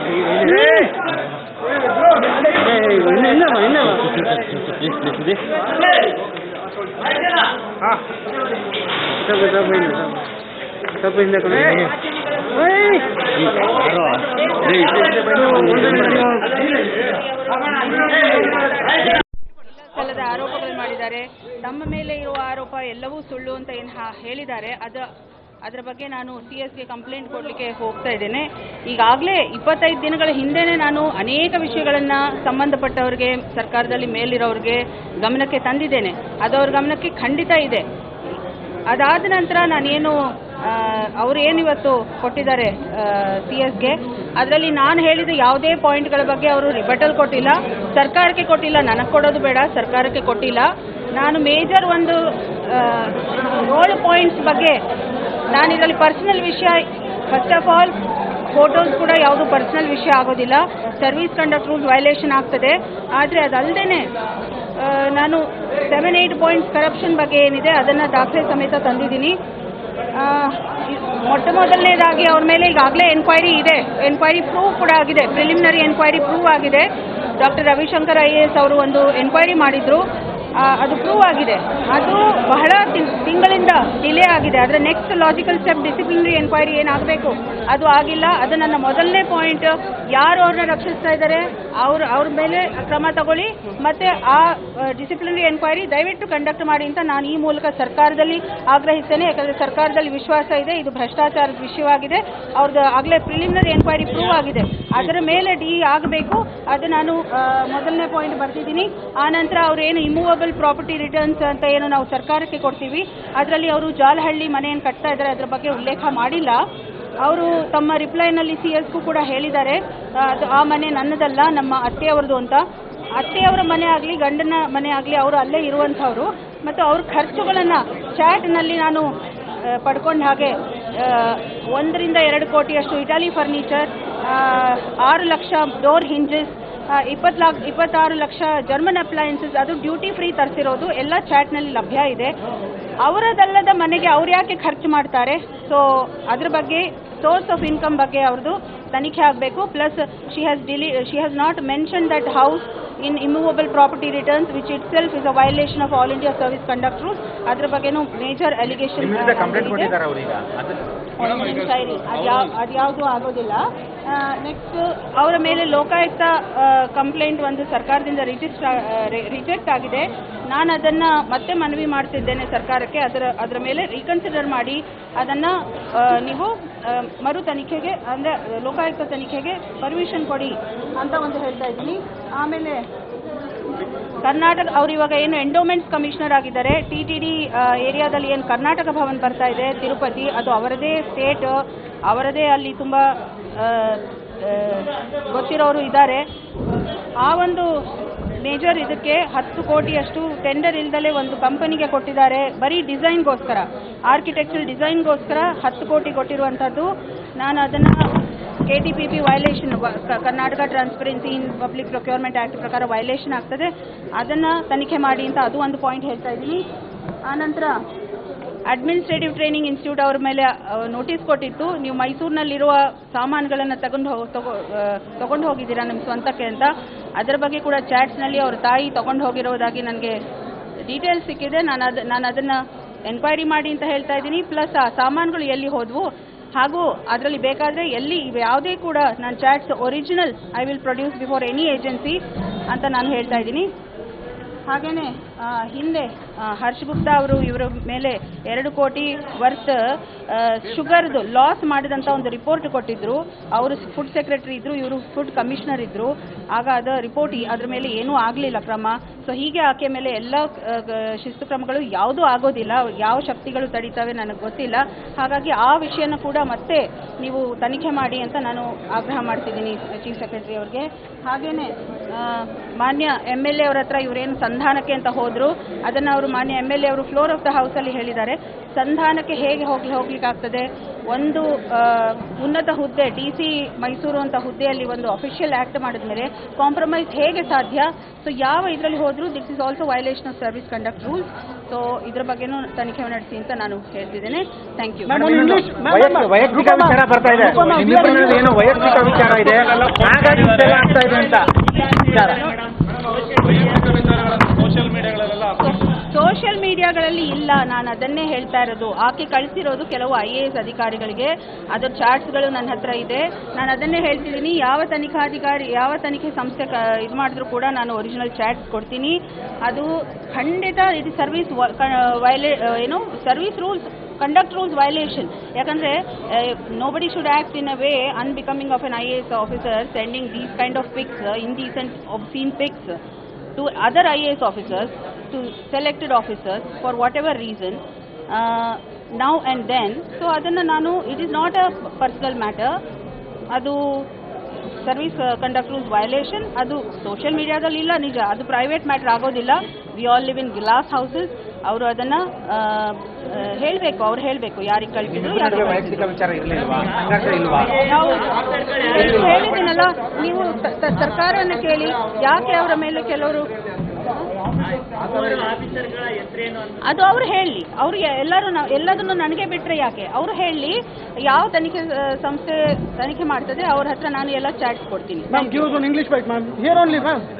ಸಲ್ಲದ ಆರೋಪಗಳು ಮಾಡಿದ್ದಾರೆ ತಮ್ಮ ಮೇಲೆ ಇರುವ ಆರೋಪ ಎಲ್ಲವೂ ಸುಳ್ಳು ಅಂತ ಏನು ಹೇಳಿದ್ದಾರೆ ಅದ ಅದರ ಬಗ್ಗೆ ನಾನು ಸಿ ಎಸ್ಗೆ ಕಂಪ್ಲೇಂಟ್ ಕೊಡಲಿಕ್ಕೆ ಹೋಗ್ತಾ ಇದ್ದೇನೆ ಈಗಾಗಲೇ ಇಪ್ಪತ್ತೈದು ದಿನಗಳ ಹಿಂದೆನೇ ನಾನು ಅನೇಕ ವಿಷಯಗಳನ್ನು ಸಂಬಂಧಪಟ್ಟವ್ರಿಗೆ ಸರ್ಕಾರದಲ್ಲಿ ಮೇಲಿರೋರಿಗೆ ಗಮನಕ್ಕೆ ತಂದಿದ್ದೇನೆ ಅದು ಅವ್ರ ಗಮನಕ್ಕೆ ಖಂಡಿತ ಇದೆ ಅದಾದ ನಂತರ ನಾನೇನು ಅವರು ಏನು ಇವತ್ತು ಕೊಟ್ಟಿದ್ದಾರೆ ಸಿ ಎಸ್ಗೆ ಅದರಲ್ಲಿ ನಾನು ಹೇಳಿದ ಯಾವುದೇ ಪಾಯಿಂಟ್ಗಳ ಬಗ್ಗೆ ಅವರು ರಿಬಟಲ್ ಕೊಟ್ಟಿಲ್ಲ ಸರ್ಕಾರಕ್ಕೆ ಕೊಟ್ಟಿಲ್ಲ ನನಗೆ ಕೊಡೋದು ಬೇಡ ಸರ್ಕಾರಕ್ಕೆ ಕೊಟ್ಟಿಲ್ಲ ನಾನು ಮೇಜರ್ ಒಂದು ಏಳು ಪಾಯಿಂಟ್ಸ್ ಬಗ್ಗೆ ನಾನು ಇದರಲ್ಲಿ ಪರ್ಸನಲ್ ವಿಷಯ ಫಸ್ಟ್ ಆಫ್ ಆಲ್ ಫೋಟೋಸ್ ಕೂಡ ಯಾವುದು ಪರ್ಸನಲ್ ವಿಷಯ ಆಗೋದಿಲ್ಲ ಸರ್ವಿಸ್ ಕಂಡಕ್ಟ್ ರೂಲ್ಸ್ ವೈಲೇಷನ್ ಆಗ್ತದೆ ಆದರೆ ಅದಲ್ಲದೆ ನಾನು ಸೆವೆನ್ ಏಯ್ಟ್ ಪಾಯಿಂಟ್ಸ್ ಕರಪ್ಷನ್ ಬಗ್ಗೆ ಏನಿದೆ ಅದನ್ನು ದಾಖಲೆ ಸಮೇತ ತಂದಿದ್ದೀನಿ ಆ, ಮೊಟ್ಟ ಮೊದಲನೇದಾಗಿ ಅವ್ರ ಮೇಲೆ ಈಗಾಗಲೇ ಎನ್ಕ್ವೈರಿ ಇದೆ ಎನ್ಕ್ವೈರಿ ಪ್ರೂವ್ ಕೂಡ ಆಗಿದೆ ಪ್ರಿಲಿಮಿನರಿ ಎನ್ಕ್ವೈರಿ ಪ್ರೂವ್ ಆಗಿದೆ doctor Ravishankar I A S ಅವರು ಒಂದು ಎನ್ಕ್ವೈರಿ ಮಾಡಿದ್ರು ಆ, ಅದು ಪ್ರೂವ್ ಆಗಿದೆ ಅದು ಬಹಳ ತಿಂಗ್- ತಿಂಗಳಿಂದ ಡಿಲೇ ಆಗಿದೆ ಅದರ next logical step disciplinary enquiry ಏನಾಗಬೇಕು ಅದು ಆಗಿಲ್ಲ ಅದು ನನ್ನ ಮೊದಲನೇ ಪಾಯಿಂಟ್ ಯಾರು ಅವ್ರನ್ನ ರಕ್ಷಿಸ್ತಾ ಇದ್ದಾರೆ ಅವ್ರ ಅವ್ರ ಮೇಲೆ ಕ್ರಮ ತಗೊಳ್ಳಿ ಮತ್ತೆ ಆ ಡಿಸಿಪ್ಲಿನರಿ ಎನ್ಕ್ವೈರಿ ದಯವಿಟ್ಟು ಕಂಡಕ್ಟ್ ಮಾಡಿ ಅಂತ ನಾನು ಈ ಮೂಲಕ ಸರ್ಕಾರದಲ್ಲಿ ಆಗ್ರಹಿಸ್ತೇನೆ ಯಾಕಂದರೆ ಸರ್ಕಾರದಲ್ಲಿ ವಿಶ್ವಾಸ ಇದೆ ಇದು ಭ್ರಷ್ಟಾಚಾರದ ವಿಷಯವಾಗಿದೆ ಅವ್ರದ್ದು ಆಗಲೇ ಪ್ರಿಲಿಮಿನರಿ ಎನ್ಕ್ವೈರಿ ಪ್ರೂವ್ ಆಗಿದೆ ಅದರ ಮೇಲೆ ಡಿ ಆಗಬೇಕು ಅದು ನಾನು ಆ, ಮೊದಲನೇ ಪಾಯಿಂಟ್ ಬರ್ತಿದ್ದೀನಿ ಆನಂತರ ಅವ್ರು ಏನು ಇಮೂವಬಲ್ ಪ್ರಾಪರ್ಟಿ ರಿಟರ್ನ್ಸ್ ಅಂತ ಏನು ನಾವು ಸರ್ಕಾರಕ್ಕೆ ಕೊಡ್ತೀವಿ ಅದರಲ್ಲಿ ಅವರು ಜಾಲಹಳ್ಳಿ ಮನೆಯನ್ನು ಕಟ್ತಾ ಇದ್ದಾರೆ ಅದರ ಬಗ್ಗೆ ಉಲ್ಲೇಖ ಮಾಡಿಲ್ಲ ಅವರು ತಮ್ಮ ರಿಪ್ಲೈನಲ್ಲಿ ಸಿ ಎಸ್ಗೂ ಕೂಡ ಹೇಳಿದ್ದಾರೆ ಆ, ಅದು ಆ ಮನೆ ನನ್ನದಲ್ಲ ನಮ್ಮ ಅತ್ತೆಯವ್ರದ್ದು ಅಂತ ಅತ್ತೆಯವರ ಮನೆ ಆಗಲಿ ಗಂಡನ ಮನೆ ಆಗಲಿ ಅವರು ಅಲ್ಲೇ ಇರುವಂಥವ್ರು ಮತ್ತು ಅವ್ರ ಖರ್ಚುಗಳನ್ನು ಚಾಟ್ನಲ್ಲಿ ನಾನು ಪಡ್ಕೊಂಡ ಹಾಗೆ ಆ, ಒಂದರಿಂದ ಎರಡು ಕೋಟಿಯಷ್ಟು ಇಟಾಲಿ ಫರ್ನಿಚರ್ ಆರು ಲಕ್ಷ ಡೋರ್ ಹಿಂಜಸ್ ಇಪ್ಪತ್ತು ಲಾಕ್ ಇಪ್ಪತ್ತಾರು ಲಕ್ಷ ಜರ್ಮನ್ ಅಪ್ಲಯನ್ಸಸ್ ಅದು ಡ್ಯೂಟಿ ಫ್ರೀ ತರಿಸಿರೋದು ಎಲ್ಲ ಚಾಟ್ನಲ್ಲಿ ಲಭ್ಯ ಇದೆ ಅವರದಲ್ಲದ ಮನೆಗೆ ಅವ್ರು ಯಾಕೆ ಖರ್ಚು ಮಾಡ್ತಾರೆ ಸೊ ಅದ್ರ ಬಗ್ಗೆ ಸೋರ್ಸ್ ಆಫ್ ಇನ್ಕಮ್ ಬಗ್ಗೆ ಅವ್ರದ್ದು ತನಿಖೆ ಆಗಬೇಕು ಪ್ಲಸ್ ಶಿ ಹ್ಯಾಸ್ ಡಿಲಿ she has not mention that house in immovable property returns which itself is a violation of all India service conduct rules ಅದ್ರ ಬಗ್ಗೆನೂ ಮೇಜರ್ ಅಲಿಗೇಷನ್ ಕಂಪ್ಲೇಂಟ್ ಕೊಟ್ಟಿದ್ದಾರೆ ಅವ್ರೀಗ ಅದು ಒಂದು ನಿಮಿಷ ಇರಿ ಅದ್ಯಾವ ಅದ್ಯಾವುದು ಆಗೋದಿಲ್ಲ ನೆಕ್ಸ್ಟ್ ಅವರ ಮೇಲೆ ಲೋಕಾಯುಕ್ತ ಕಂಪ್ಲೇಂಟ್ ಒಂದು ಸರ್ಕಾರದಿಂದ ರಿಜಿಸ್ಟರ್ ರಿಜೆಕ್ಟ್ ಆಗಿದೆ ನಾನು ಅದನ್ನು ಮತ್ತೆ ಮನವಿ ಮಾಡ್ತಿದ್ದೇನೆ ಸರ್ಕಾರಕ್ಕೆ ಅದರ ಅದರ ಮೇಲೆ ರೀಕನ್ಸಿಡರ್ ಮಾಡಿ ಅದನ್ನು ನೀವು ಆ, ಮರು ತನಿಖೆಗೆ ಅಂದರೆ ಲೋಕಾಯುಕ್ತ ತನಿಖೆಗೆ ಪರ್ಮಿಷನ್ ಕೊಡಿ ಅಂತ ಒಂದು ಹೇಳ್ತಾ ಇದ್ದೀನಿ ಆಮೇಲೆ ಕರ್ನಾಟಕ ಅವ್ರು ಇವಾಗ ಏನು ಎಂಡೋಮೆಂಟ್ಸ್ ಕಮಿಷನರ್ ಆಗಿದ್ದಾರೆ ಟಿ ಟಿ ಡಿ ಏರಿಯಾದಲ್ಲಿ ಏನು ಕರ್ನಾಟಕ ಭವನ್ ಬರ್ತಾ ಇದೆ ತಿರುಪತಿ ಅದು ಅವರದೇ ಸ್ಟೇಟ್ ಅವರದೇ ಅಲ್ಲಿ ತುಂಬ ಆ, ಆ, ಗೊತ್ತಿರೋರು ಇದ್ದಾರೆ ಆ ಒಂದು ಮೇಜರ್ ಇದಕ್ಕೆ ಹತ್ತು ಕೋಟಿಯಷ್ಟು ಟೆಂಡರ್ ಇಲ್ದಲೇ ಒಂದು ಕಂಪನಿಗೆ ಕೊಟ್ಟಿದ್ದಾರೆ ಬರೀ ಡಿಸೈನ್ಗೋಸ್ಕರ ಆರ್ಕಿಟೆಕ್ಚರ್ ಡಿಸೈನ್ಗೋಸ್ಕರ ಹತ್ತು ಕೋಟಿ ಕೊಟ್ಟಿರುವಂಥದ್ದು ನಾನು ಅದನ್ನು K T P P violation Karnataka transparency in public procurement act ಪ್ರಕಾರ ವೈಲೇಷನ್ ಆಗ್ತದೆ ಅದನ್ನು ತನಿಖೆ ಮಾಡಿ ಅಂತ ಅದು ಒಂದು ಪಾಯಿಂಟ್ ಹೇಳ್ತಾ ಇದ್ದೀನಿ ಆನಂತರ ಅಡ್ಮಿನಿಸ್ಟ್ರೇಟಿವ್ ಟ್ರೈನಿಂಗ್ ಇನ್ಸ್ಟಿಟ್ಯೂಟ್ ಅವ್ರ ಮೇಲೆ ನೋಟಿಸ್ ಕೊಟ್ಟಿತ್ತು ನೀವು ಮೈಸೂರಿನಲ್ಲಿರುವ ಸಾಮಾನುಗಳನ್ನು ತಗೊಂಡು ಹೋಗಿ ತಗೋ ಆ, ತಗೊಂಡು ಹೋಗಿದ್ದೀರಾ ನಿಮ್ಮ ಸ್ವಂತಕ್ಕೆ ಅಂತ ಅದರ ಬಗ್ಗೆ ಕೂಡ ಚಾಟ್ಸ್ನಲ್ಲಿ ಅವ್ರ ತಾಯಿ ತಗೊಂಡು ಹೋಗಿರೋದಾಗಿ ನನಗೆ ಡೀಟೇಲ್ಸ್ ಸಿಕ್ಕಿದೆ ನಾನು ಅದು ನಾನು ಅದನ್ನು ಎನ್ಕ್ವೈರಿ ಮಾಡಿ ಅಂತ ಹೇಳ್ತಾ ಇದ್ದೀನಿ ಪ್ಲಸ್ ಆ ಸಾಮಾನುಗಳು ಎಲ್ಲಿ ಹೋದವು ಹಾಗೂ ಅದರಲ್ಲಿ ಬೇಕಾದರೆ ಎಲ್ಲಿ ಇವು ಯಾವುದೇ ಕೂಡ ನಾನು chats original I will produce before any agency ಅಂತ ನಾನು ಹೇಳ್ತಾ ಇದ್ದೀನಿ ಹಾಗೆಯೇ ಹಿಂದೆ ಆ, ಹರ್ಷ್ ಗುಪ್ತಾ ಅವರು ಇವರ ಮೇಲೆ ಎರಡು ಕೋಟಿ ವರ್ತ್ ಶುಗರ್ದು ಲಾಸ್ ಮಾಡಿದಂಥ ಒಂದು ರಿಪೋರ್ಟ್ ಕೊಟ್ಟಿದ್ರು ಅವರು ಫುಡ್ ಸೆಕ್ರೆಟರಿ ಇದ್ರು ಇವರು ಫುಡ್ ಕಮಿಷನರ್ ಇದ್ರು ಆಗ ಅದ ರಿಪೋರ್ಟ್ ಅದ್ರ ಮೇಲೆ ಏನೂ ಆಗಲಿಲ್ಲ ಕ್ರಮ ಸೊ ಹೀಗೆ ಆಕೆ ಮೇಲೆ ಎಲ್ಲ ಆ, ಗ- ಶಿಸ್ತು ಕ್ರಮಗಳು ಯಾವುದೂ ಆಗೋದಿಲ್ಲ ಯಾವ ಶಕ್ತಿಗಳು ತಡೀತವೆ ನನಗೆ ಗೊತ್ತಿಲ್ಲ ಹಾಗಾಗಿ ಆ ವಿಷಯನ ಕೂಡ ಮತ್ತೆ ನೀವು ತನಿಖೆ ಮಾಡಿ ಅಂತ ನಾನು ಆಗ್ರಹ ಮಾಡ್ತಿದ್ದೀನಿ ಚೀಫ್ ಸೆಕ್ರೆಟರಿ ಅವ್ರಿಗೆ ಹಾಗೇನೆ ಆ, ಮಾನ್ಯ ಎಮ್ ಎಲ್ ಎ ಅವ್ರ ಹತ್ರ ಇವರೇನು ಸಂಧಾನಕ್ಕೆ ಅಂತ ಹೋದ್ರು ಹೋದ್ರು ಅದನ್ನ ಅವರು ಮಾನ್ಯ ಎಮ್ ಎಲ್ ಎ ಅವರು ಫ್ಲೋರ್ ಆಫ್ ದ ಹೌಸ್ ಅಲ್ಲಿ ಹೇಳಿದ್ದಾರೆ ಸಂಧಾನಕ್ಕೆ ಹೇಗೆ ಹೋಗ್ಲಿ ಹೋಗ್ಲಿಕ್ಕೆ ಆಗ್ತದೆ ಒಂದು ಆ, ಉನ್ನತ ಹುದ್ದೆ ಡಿ ಸಿ ಮೈಸೂರು ಅಂತ ಹುದ್ದೆಯಲ್ಲಿ ಒಂದು ಅಫಿಷಿಯಲ್ ಆಕ್ಟ್ ಮಾಡಿದ್ಮೇಲೆ ಕಾಂಪ್ರಮೈಸ್ ಹೇಗೆ ಸಾಧ್ಯ ಸೊ ಯಾವ ಇದರಲ್ಲಿ ಹೋದ್ರು this is also violation of service conduct rules so ಇದ್ರ ಬಗ್ಗೆನೂ ತನಿಖೆ ನಡೆಸಿ ಅಂತ ನಾನು ಹೇಳ್ತಿದ್ದೇನೆ ಥ್ಯಾಂಕ್ ಯು ವೈಯಕ್ತಿಕ- ವೈಯಕ್ತಿಕ ವಿಚಾರ ಬರ್ತಾ ಇದೆ ನಿಮ್ಮಿಬ್ಬರ ನಡುವೆ ಏನೋ ವೈಯಕ್ತಿಕ ವಿಚಾರ ಇದೆ ಹಾಗಾಗಿ ಇಷ್ಟೆಲ್ಲ ಆಗ್ತಾ ಇದೆ ಅಂತ ವಿಚಾರ ಸೋಷಿಯಲ್ ಮೀಡಿಯಾಗಳಲ್ಲೆಲ್ಲ ಸೋಷಿಯಲ್ ಮೀಡಿಯಾಗಳಲ್ಲಿ ಇಲ್ಲ ನಾನು ಅದನ್ನೇ ಹೇಳ್ತಾ ಇರೋದು ಆಕೆ ಕಳಿಸಿರೋದು ಕೆಲವು ಐ ಎ ಎಸ್ ಅಧಿಕಾರಿಗಳಿಗೆ ಅದರ ಚಾರ್ಟ್ಸ್ಗಳು ನನ್ನ ಹತ್ರ ಇದೆ ನಾನು ಅದನ್ನೇ ಹೇಳ್ತಿದ್ದೀನಿ ಯಾವ ತನಿಖಾಧಿಕಾರಿ ಯಾವ ತನಿಖೆ ಸಂಸ್ಥೆ ಇದು ಮಾಡಿದ್ರು ಕೂಡ ನಾನು ಒರಿಜಿನಲ್ ಚಾಟ್ಸ್ ಕೊಡ್ತೀನಿ ಅದು ಖಂಡಿತ ಇದು ಸರ್ವಿಸ್ ವೈಲೇ ಏನು service rules conduct rules violation ಯಾಕಂದರೆ nobody should act in a way unbecoming of an I A S officer sending these kind of pics indecent obscene pics to other IAS officers, to selected officers for whatever reason, uh, now and then. So ಅದನ್ನು ನಾನು it is not a personal matter ಅದು service conduct rules violation ಅದು social ಮೀಡಿಯಾದಲ್ಲಿ ಇಲ್ಲ ನಿಜ ಅದು private matter ಆಗೋದಿಲ್ಲ we all live in glass houses ಅವರು ಅದನ್ನ ಹೇಳಬೇಕು ಅವ್ರು ಹೇಳಬೇಕು ಯಾರಿಗೆ ಕಳಿಸಿದ್ರು ನಿಮ್ಮಿಬ್ಬರ ನಡುವೆ ಯಾರಿಗೆ ವೈಯಕ್ತಿಕ ವಿಚಾರ ಇರಲಿಲ್ವಾ ಸಂಘರ್ಷ ಇಲ್ವಾ ನಾವು ನೀವು ಹೇಳಿದ್ದೀನಲ್ಲ ನೀವು ತ- ತ- ಸರ್ಕಾರವನ್ನು ಕೇಳಿ ಯಾಕೆ ಅವರ ಮೇಲೆ ಕೆಲವರು ಅದು ಅವ್ರು ಹೇಳಿ ಅವ್ರು ಎಲ್ಲರೂ ನಾವು ಎಲ್ಲದನ್ನು ನನಗೆ ಬಿಟ್ರೆ ಯಾಕೆ ಅವ್ರು ಹೇಳಿ ಯಾವ ತನಿಖೆ ಆ, ಸಂಸ್ಥೆ ತನಿಖೆ ಮಾಡ್ತದೆ ಅವ್ರ ಹತ್ರ ನಾನು ಎಲ್ಲ ಚಾಟ್ಸ್ ಕೊಡ್ತೀನಿ Ma'am, give us one English bite, ma'am. Here only, ma'am.